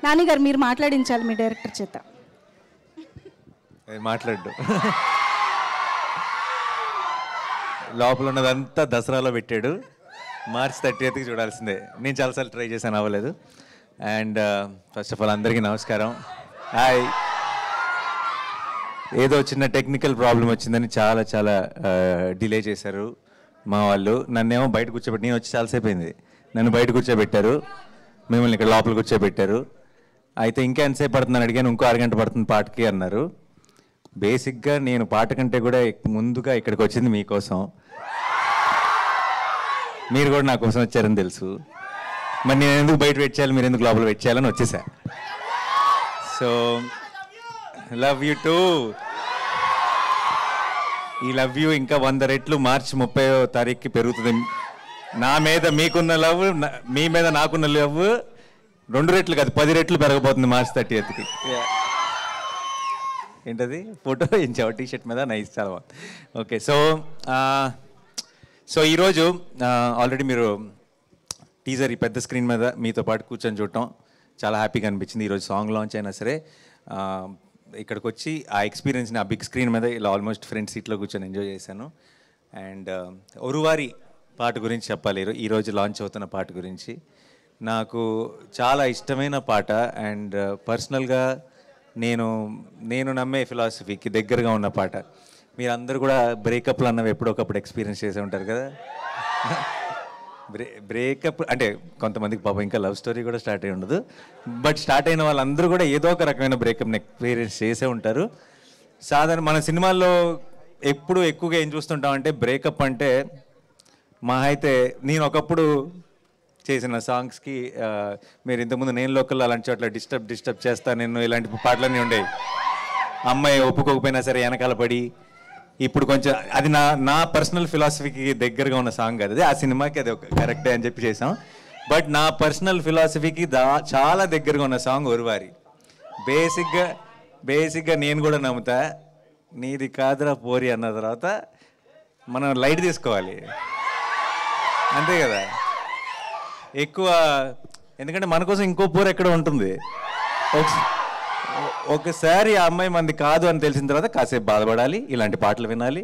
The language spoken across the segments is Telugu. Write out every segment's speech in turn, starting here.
నాని గారు మీరు మాట్లాడించాలి మీ డైరెక్టర్ చేత అది మాట్లాడు లోపల ఉన్నదంతా దసరాలో పెట్టాడు మార్చ్ థర్టీ ఎయిత్కి చూడాల్సిందే నేను చాలాసార్లు ట్రై చేశాను అవ్వలేదు అండ్ ఫస్ట్ ఆఫ్ ఆల్ అందరికీ నమస్కారం హాయ్ ఏదో చిన్న టెక్నికల్ ప్రాబ్లం వచ్చిందని చాలా చాలా డిలే చేశారు మా వాళ్ళు నన్నేమో బయట కూర్చోబెట్టి నేను వచ్చి చాలాసేపు అయింది నన్ను బయట కూర్చోబెట్టారు మిమ్మల్ని ఇక్కడ లోపల కూర్చోబెట్టారు అయితే ఇంకా ఎంతసేపు పడుతుందని అడిగాను ఇంకో అరగంట పడుతుంది పాటకి అన్నారు బేసిక్గా నేను పాట కంటే కూడా ఎక్- ముందుగా ఇక్కడికి వచ్చింది మీకోసం మీరు కూడా నా కోసం వచ్చారని తెలుసు మరి నేను ఎందుకు బయట వెయిట్ చేయాలి మీరు ఎందుకు లోపల వెయిట్ చేయాలని వచ్చేసా సో లవ్ యూ టూ ఈ లవ్ యూ ఇంకా వంద రెట్లు మార్చి ముప్పై తారీఖుకి పెరుగుతుంది నా మీద మీకున్న లవ్ మీ మీద నాకున్న లవ్ రెండు రెట్లు కాదు పది రెట్లు పెరగబోతుంది మార్చి థర్టీ ఎత్కి ఏంటది ఫోటో ఇచ్చావు టీ షర్ట్ మీద నైస్ చాలా బాగుంది ఓకే సో సో ఈరోజు ఆల్రెడీ మీరు టీజర్ ఈ పెద్ద స్క్రీన్ మీద మీతో పాటు కూర్చొని చూడటం చాలా హ్యాపీగా అనిపించింది ఈరోజు సాంగ్ లాంచ్ అయినా సరే ఆ, ఇక్కడికి వచ్చి ఆ ఎక్స్పీరియన్స్ని ఆ బిగ్ స్క్రీన్ మీద ఇలా ఆల్మోస్ట్ ఫ్రంట్ సీట్లో కూర్చొని ఎంజాయ్ చేశాను అండ్ ఒరువారి పాట గురించి చెప్పాలి ఈరో- ఈరోజు లాంచ్ అవుతున్న పాట గురించి నాకు చాలా ఇష్టమైన పాట అండ్ పర్సనల్గా నేను నేను నమ్మే ఫిలాసఫీకి దగ్గరగా ఉన్న పాట మీరందరూ కూడా బ్రేకప్లు అన్నవి ఎప్పుడొకప్పుడు ఎక్స్పీరియన్స్ చేసే ఉంటారు కదా బ్రే బ్రేకప్ అంటే కొంతమందికి పాపం ఇంకా లవ్ స్టోరీ కూడా స్టార్ట్ అయి ఉండదు బట్ స్టార్ట్ అయిన వాళ్ళందరూ కూడా ఏదో ఒక రకమైన బ్రేకప్ని ఎక్స్పీరియన్స్ చేసే ఉంటారు సాధారణ మన సినిమాల్లో ఎప్పుడు ఎక్కువగా ఏం చూస్తుంటాం అంటే బ్రేకప్ అంటే మా అయితే నేను ఒకప్పుడు చేసిన సాంగ్స్కి ఆ, మీరు ఇంతకుముందు నేను లోకల్ అలాంటి చోట్ల డిస్టర్బ్ డిస్టర్బ్ చేస్తా నేను ఇలాంటి పాటలన్నీ ఉండేవి అమ్మాయి ఒప్పుకోకపోయినా సరే వెనకాల పడి ఇప్పుడు కొంచెం అది నా నా పర్సనల్ ఫిలాసఫీకి దగ్గరగా ఉన్న సాంగ్ అది ఆ సినిమాకి అది ఒక కరెక్టే అని చెప్పి చేసాం బట్ నా పర్సనల్ ఫిలాసఫీకి దా చాలా దగ్గరగా ఉన్న సాంగ్ ఒరువారి బేసిక్గా బేసిక్గా నేను కూడా నమ్ముతా నీది కాదురా పోరి అన్న తర్వాత మనం లైట్ తీసుకోవాలి అంతే కదా ఎక్కువ ఎందుకంటే మన కోసం ఇంకో పోరు ఎక్కడ ఉంటుంది ఒక- ఒకసారి ఆ అమ్మాయి మంది కాదు అని తెలిసిన తర్వాత కాసేపు బాధపడాలి ఇలాంటి పాటలు వినాలి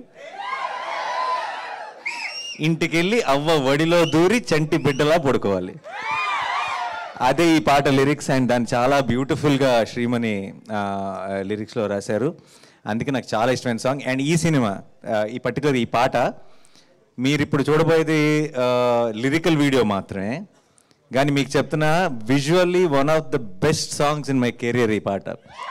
ఇంటికి వెళ్ళి అవ్వ వడిలో దూరి చంటి బిడ్డలా పడుకోవాలి అదే ఈ పాట లిరిక్స్ అండ్ దాన్ని చాలా బ్యూటిఫుల్గా శ్రీమణి ఆ, లిరిక్స్లో రాశారు అందుకే నాకు చాలా ఇష్టమైన సాంగ్ అండ్ ఈ సినిమా ఆ, ఈ పర్టికులర్ ఈ పాట మీరు ఇప్పుడు చూడబోయేది లిరికల్ వీడియో మాత్రమే కానీ మీకు చెప్తున్నా visually one of the best songs in my career ఈ పాట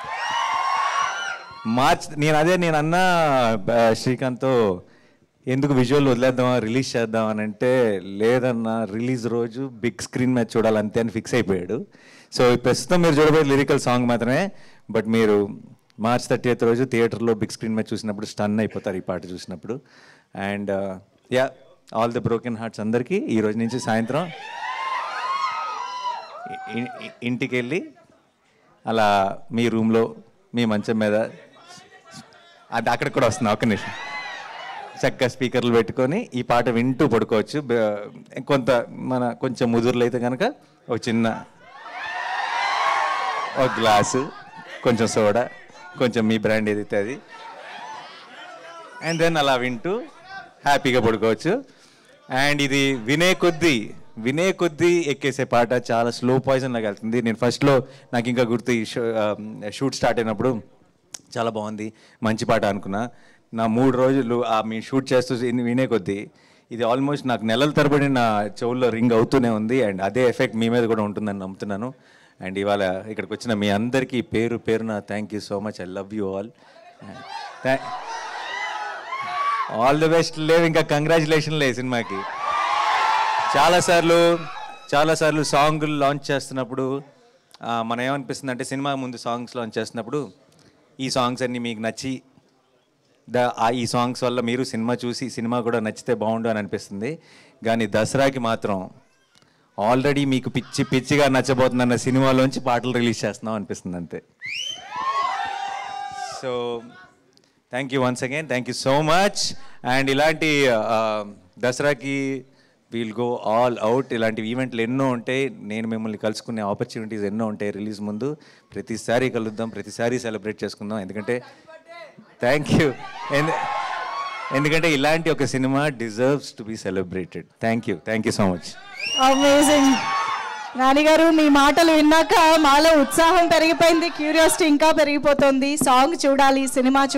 మార్చ్ నేను అదే నేను అన్న శ్రీకాంత్తో ఎందుకు విజువల్ వదిలేద్దామా రిలీజ్ చేద్దాం అని అంటే లేదన్నా రిలీజ్ రోజు బిగ్ స్క్రీన్ మీద చూడాలి అంతే అని ఫిక్స్ అయిపోయాడు సో ప్రస్తుతం మీరు చూడబోయే లిరికల్ సాంగ్ మాత్రమే బట్ మీరు మార్చ్ థర్టీ ఎయిత్ రోజు థియేటర్లో బిగ్ స్క్రీన్ మీద చూసినప్పుడు స్టన్ అయిపోతారు ఈ పాట చూసినప్పుడు and yeah all the broken hearts అందరికీ ఈ రోజు నుంచి సాయంత్రం ఇ- ఇ- ఇంటికి వెళ్ళి అలా మీ రూమ్లో మీ మంచం మీద అది అక్కడికి కూడా వస్తుంది ఒక నిమిషం చక్కగా స్పీకర్లు పెట్టుకొని ఈ పాట వింటూ పడుకోవచ్చు బ- కొంత మన కొంచెం ముదురులు అయితే కనుక ఒక చిన్న ఒక గ్లాసు కొంచెం సోడా కొంచెం మీ బ్రాండ్ ఏదైతే అది అండ్ దెన్ అలా వింటూ హ్యాపీగా పడుకోవచ్చు అండ్ ఇది వినే కొద్దీ వినే కొద్దీ ఎక్కేసే పాట చాలా స్లో పాయిజన్ లాగా వెళ్తుంది నేను ఫస్ట్లో నాకు ఇంకా గుర్తు ఈ షో షూట్ స్టార్ట్ అయినప్పుడు చాలా బాగుంది మంచి పాట అనుకున్నా నా మూడు రోజులు ఆ మీ షూట్ చేస్తూ ఇన్ని వినే కొద్దీ ఇది ఆల్మోస్ట్ నాకు నెలల తరబడి నా చెవుల్లో రింగ్ అవుతూనే ఉంది అండ్ అదే ఎఫెక్ట్ మీ మీద కూడా ఉంటుందని నమ్ముతున్నాను అండ్ ఇవాళ ఇక్కడికి వచ్చిన మీ అందరికీ పేరు పేరున thank you so much I love you all all the best లేవు ఇంకా కంగ్రాచులేషన్ లే సినిమాకి చాలాసార్లు చాలాసార్లు సాంగ్లు లాంచ్ చేస్తున్నప్పుడు ఆ, మనం ఏమనిపిస్తుంది అంటే సినిమా ముందు సాంగ్స్ లాంచ్ చేస్తున్నప్పుడు ఈ సాంగ్స్ అన్నీ మీకు నచ్చి ద ఆ ఈ సాంగ్స్ వల్ల మీరు సినిమా చూసి సినిమా కూడా నచ్చితే బాగుండు అని అనిపిస్తుంది కానీ దసరాకి మాత్రం ఆల్రెడీ మీకు పిచ్చి పిచ్చిగా నచ్చబోతుందన్న సినిమాలోంచి పాటలు రిలీజ్ చేస్తున్నాం అనిపిస్తుంది అంతే so thank you once again thank you so much and ఇలాంటి ఆ, దసరాకి వీల్ గో ఆల్ అవుట్ ఇలాంటి ఈవెంట్లు ఎన్నో ఉంటాయి నేను మిమ్మల్ని కలుసుకునే ఆపర్చునిటీస్ ఎన్నో ఉంటాయి రిలీజ్ ముందు ప్రతిసారి కలుద్దాం ప్రతిసారి సెలబ్రేట్ చేసుకుందాం ఎందుకంటే థ్యాంక్ యూ ఎందుకంటే ఇలాంటి ఒక cinema deserves to be celebrated thank you thank you so much amazing నానిగారు మీ మాటలు విన్నాక మాలో ఉత్సాహం పెరిగిపోయింది క్యూరియాసిటీ ఇంకా పెరిగిపోతుంది సాంగ్ చూడాలి సినిమా